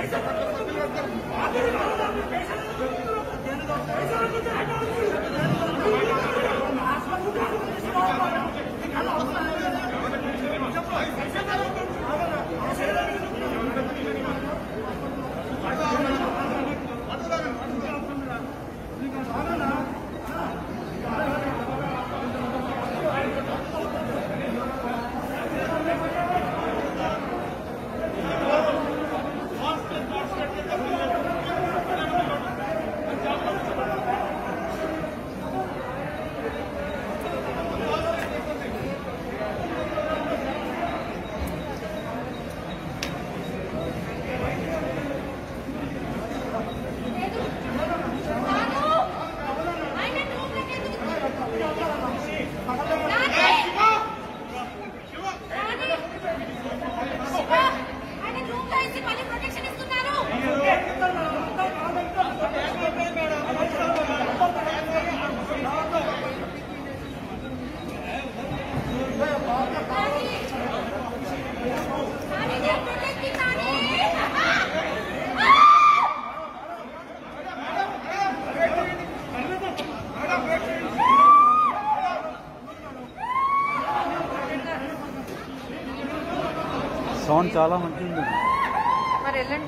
Sound చాలా మంచిగా ఉంది మరి వెళ్ళండి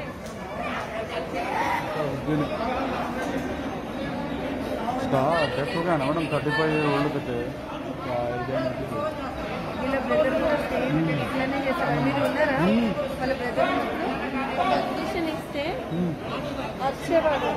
దీని డెఫ్గా మేడం థర్టీ ఫైవ్ ఓల్డ్ అయితే వీళ్ళ బ్రదర్ కూడా సేమ్ ఇట్లానే చేస్తారు మీరు ఉన్నారా మ్మ్. వాళ్ళ బ్రదర్ పర్మిషన్ ఇస్తే వచ్చేవాడు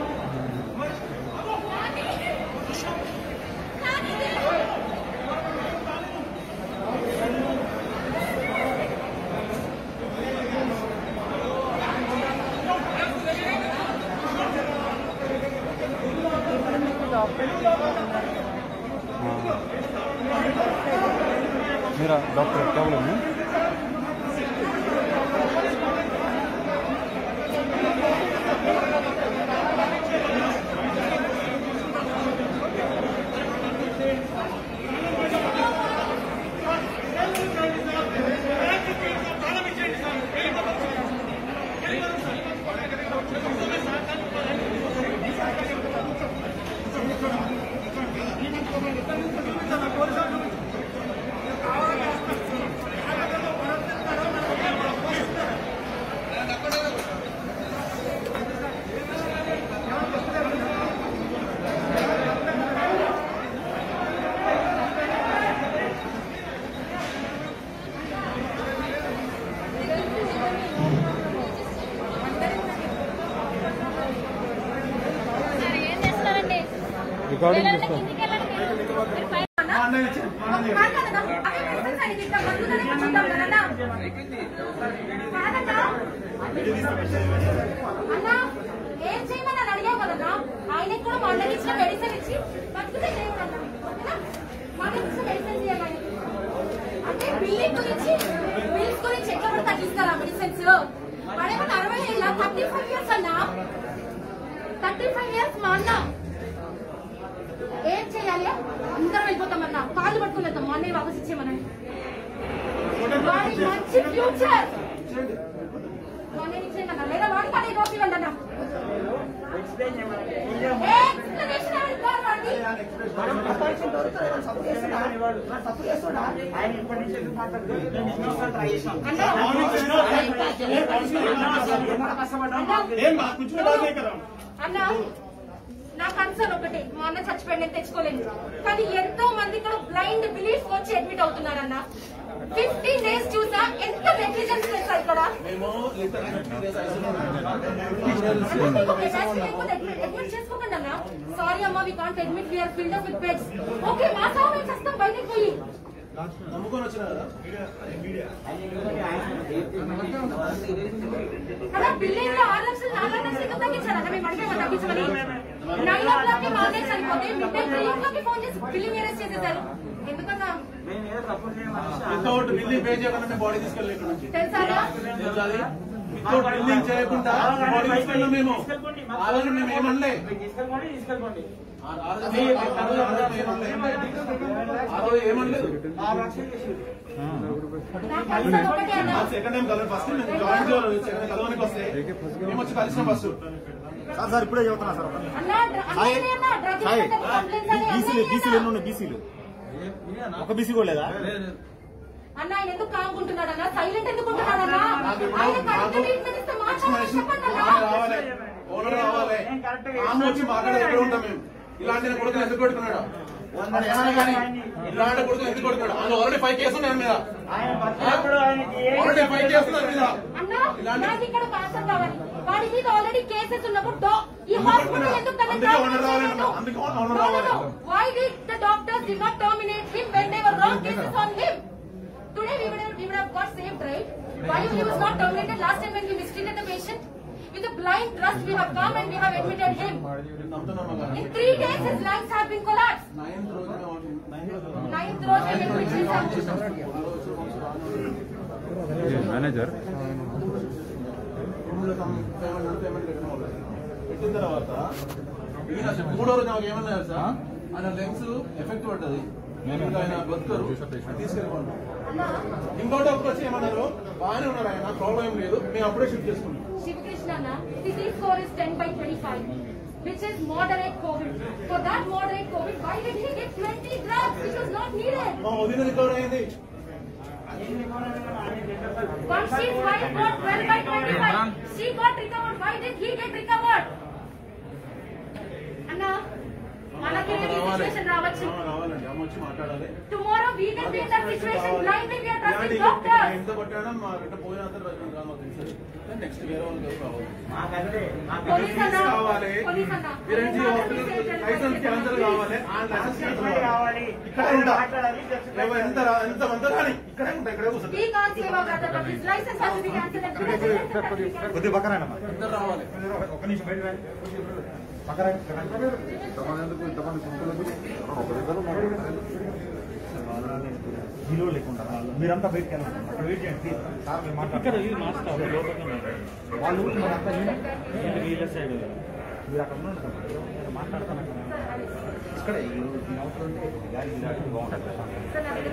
డాక్టర్ मेरा डॉक्टर क्या बोला मैं ఏం చేస్తున్నారండి रिकॉर्डिंग వెళ్ళండి, किसका కిందికి వెళ్ళండి. మీరు పైన అన్నా ఏం చేయమని అడిగావు కదన్నా ఆయనకి కూడా మండలి ఇచ్చిన మెడిసిన్ ఇచ్చి బతుకుతే దేవుడు అన్నా ఓకేనా? మండలి ఇచ్చిన మెడిసిన్ చేయాలి అంటే బిల్లింగ్ గురించి బిల్స్ గురించి ఎట్లా కూడా తగ్గిస్తారా మెడిసిన్స్ వాడేమన్నా అరవై ఏళ్ళ థర్టీ ఫైవ్ ఇయర్స్ అన్నా థర్టీ ఫైవ్ ఇయర్స్ మా అన్న ఏం చేయాలి అందరం వెళ్ళిపోతామన్నా కాళ్ళు పట్టుకుని వెళ్తాం మా అన్నయ్య వాపస్ ఇచ్చేయమనండి వాడి మంచి ఫ్యూచర్ మా అన్నయ్య ఇచ్చేయమన్నా లేదా వాడికి అదే కాపీ ఇవ్వండి అన్న ఎక్స్ప్లెనేషన్ ఎవరికి కావాలి వాడికి? ఆయన ఇప్పటి నుంచి ఎందుకు మాట్లాడుతుంది మేము ఇన్నోసార్లు ట్రై చేసాం అన్నా ఏం బా కూర్చునే బాధే కదా అన్న నా కన్సర్న్ ఒకటి మా అన్న చచ్చిపోయి నేను తెచ్చుకోలేను కానీ ఎంతో మంది ఇక్కడ బ్లైండ్ బిలీఫ్ వచ్చి అడ్మిట్ అవుతున్నారన్న ఫిఫ్టీన్ డేస్ చూసా ఎంత నెగ్లిజెన్స్ తెలుసా ఇక్కడ అడ్మిట్ చేసుకోకండి అన్న సారీ అమ్మా we can't admit we're filled up with beds okay మా సాగు మేము చేస్తాం బయటకు పోయి నమ్ముకొని వచ్చిన కదా అలా బిల్లింగ్ లో ఆరు లక్షలు నాలుగు లక్షలు ఎందుకు తగ్గించారన్న మేము అడిగామా తగ్గించమని నైన్ ఓ క్లాక్ కి మానేజ్ సరిపోతే midnight three o'clock కి ఫోన్ చేసి బిల్లింగ్ అరెస్ట్ చేసేసారు ఎందుకన్నా మేము ఏదో తప్పు చేయమని వితౌట్ బిల్లింగ్ పే చేయకుండా మేము బాడీ తీసుకెళ్ళి ఇక్కడ నుంచి తెలుసా తెలుసా అది? వితౌట్ బిల్లింగ్ చేయకుండా బాడీ తీసుకెళ్ళాం మేము ఆ రోజు మేము ఏమనలే తీసుకెళ్ళిపోండి తీసుకెళ్ళిపోండి ఆ రోజు మేము ఏమనలే. ఆ రోజు ఏమనలేదు ఆరు లక్షలు చేసి నా కన్సర్న్ ఒకటే అన్న సెకండ్ టైం కదా ఫస్ట్ మేము జాయిన్ చేయాలి సెకండ్ కలవనికి వస్తే మేము వచ్చి కలిసిన బస్సు సార్ సార్ ఇప్పుడే చెబుతున్నా సార్ ఒకటి. అన్నా డ్ర- సాయి అన్నా, అన్నా, డ్రగ్ సాయి ఇన్స్పెక్టర్ కంప్లైంట్స్ అని బీసీలు అన్నీ బీసీలు అన్నా. ఎన్ని ఉన్నాయి బీసీలు ఒక బీసీ కూడా లేదా అన్న ఆయన ఎందుకు కాకుంటున్నాడు అన్న సైలెంట్ ఎందుకు ఉంటున్నాడు అన్న ఆయన కరెక్ట్ ట్రీట్మెంట్ ఇస్తే మాట్లాడాలి చెప్పండి అన్న రావాలి ఓనర్ రావాలి ఆమె వచ్చి మాట్లాడే ఎక్కడ ఉంటాం మేము ఇలాంటి కొడుకులు ఎందుకు కొడుకున్నాడు వాడు ఏమైనా కానీ ఇలాంటి కొడుకులు ఎందుకు కొడుకున్నాడు ఆయన ఆల్రెడీ ఫైవ్ కేసు ఉన్నాయి ఆయన మీద ఆయన బతికినప్పుడు ఆయనకి ఏ ఆల్రెడీ ఫైవ్ కేసు ఉన్నాయి ఆయన మీద అన్న నాకు ఇక్కడ ఒక ఆన్సర్ కావాలి వాడి మీద ఆల్రెడీ కేసెస్ ఉన్నప్పుడు డా- ఈ హాస్పిటల్ ఎందుకు తనని అందుకే terminate ఓనర్ రావాలి చేయలేదు? అందుకే ఓనర్ No, no, రావాలి no. Why did the doctors did not terminate him when they were wrong cases on him? Today we would have, we would have got saved, right? Why he was not terminated last time when we mistreated the patient? With a blind trust we have come and we have admitted him. నమ్ముతున్నామా కానీ In three days his lungs have been collapsed. Ninth రోజు Ninth రోజు admit చేశాము. Manager పెట్టిన తర్వాత ఈయన మూడో రోజు నాకు ఏమన్నా తెలుసా ఆయన లెగ్స్ ఎఫెక్ట్ పడ్డది ఇంకా ఆయన బతుకరు తీసుకెళ్ళిపోండి ఇంకోటి ఒకటి వచ్చి ఏమన్నారు బాగానే ఉన్నారు ఆయన ప్రాబ్లం ఏం లేదు మేము అప్పుడే షిఫ్ట్ చేసుకున్నాం Shiv Krishnana, disease score is 10 by 25, which is moderate COVID. For that moderate COVID, why did he get 20 drugs which was not needed? మా వదిన రికవర్ అయింది Once his wife got 12 by 25, she got recovered. Why did he get recovered? Anna, మనకి ఈ situation రావచ్చు. ఆ, రావాలండి అమ్మ వచ్చి మాట్లాడాలి Tomorrow we will be in that situation. Blindly we are ఇలాంటి trusting doctors. ఎంత కొట్టాడో మా బిడ్డ పోయిన తర్వాత రచన కాదు మాకు తెలుసు నెక్స్ట్ వేరే వాళ్ళకి ఎవరు రావాలి మాకంటే మాకు Police అన్న, కావాలి police అన్న. విరంజీ హాస్పిటల్ లైసెన్స్ క్యాన్సర్ కావాలి ఆ లైసెన్స్ క్యాన్సర్ ట్రీట్మెంట్ కావాలి కావాలి ఇక్కడ ఉంటా మాట్లాడాలి ఏవో ఎంత రా- ఎంత మంది కానీ ఇక్కడే ఉంటా ఇక్కడే కూర్చుంటా We can't save our brother, but his license has to be cancelled. and president has to be cancelled. కొద్దిగా పక్కన రండి అమ్మా. ఇద్దరు రావాలి ఒక్క నిమిషం బయట రండి. పక్కన రండి, పక్కన రండి. విలువ లేకుండా వాళ్ళు. మీరంతా బయటకు వెళ్ళండి అక్కడ వెయిట్ చేయండి ప్లీజ్. సార్ మీరు మాట్లాడండి వాళ్ళు మీరంతా వీళ్ళ సైడ్ మీరు అక్కడ ఉండండి సార్. నేను మాట్లాడతాను అక్కడ ఇక్కడ ఈ ఈ అవసరం ఉంటే గాలి దాటి బాగుంటుంది ప్రశాంతంగా. Sir, నా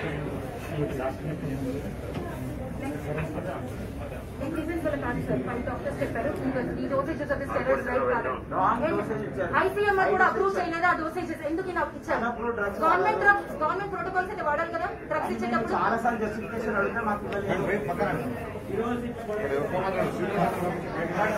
దగ్గర ఇంక్రీజెన్స్ వల్ల కాదు సార్ ఫైవ్ డాక్టర్స్ చెప్పారు ఇంకా ఈ డోసేజెస్ ఆఫ్ స్టెరాయిడ్స్ రైట్ కాదు ఐసీఎంఆర్ కూడా అప్రూవ్ చేయలేదు ఆ డోసేజెస్ ఎందుకు ఇలా ఇచ్చారు గవర్నమెంట్ డ్రగ్స్ గవర్నమెంట్ ప్రోటోకాల్స్ అయితే వాడాలి కదా డ్రగ్స్ ఇచ్చేటప్పుడు చాలా సార్లు జస్టిఫికేషన్ అడిగితే మాకు ఇవ్వలేదు. వెయిట్ పక్కన రండి. ఈ రోజు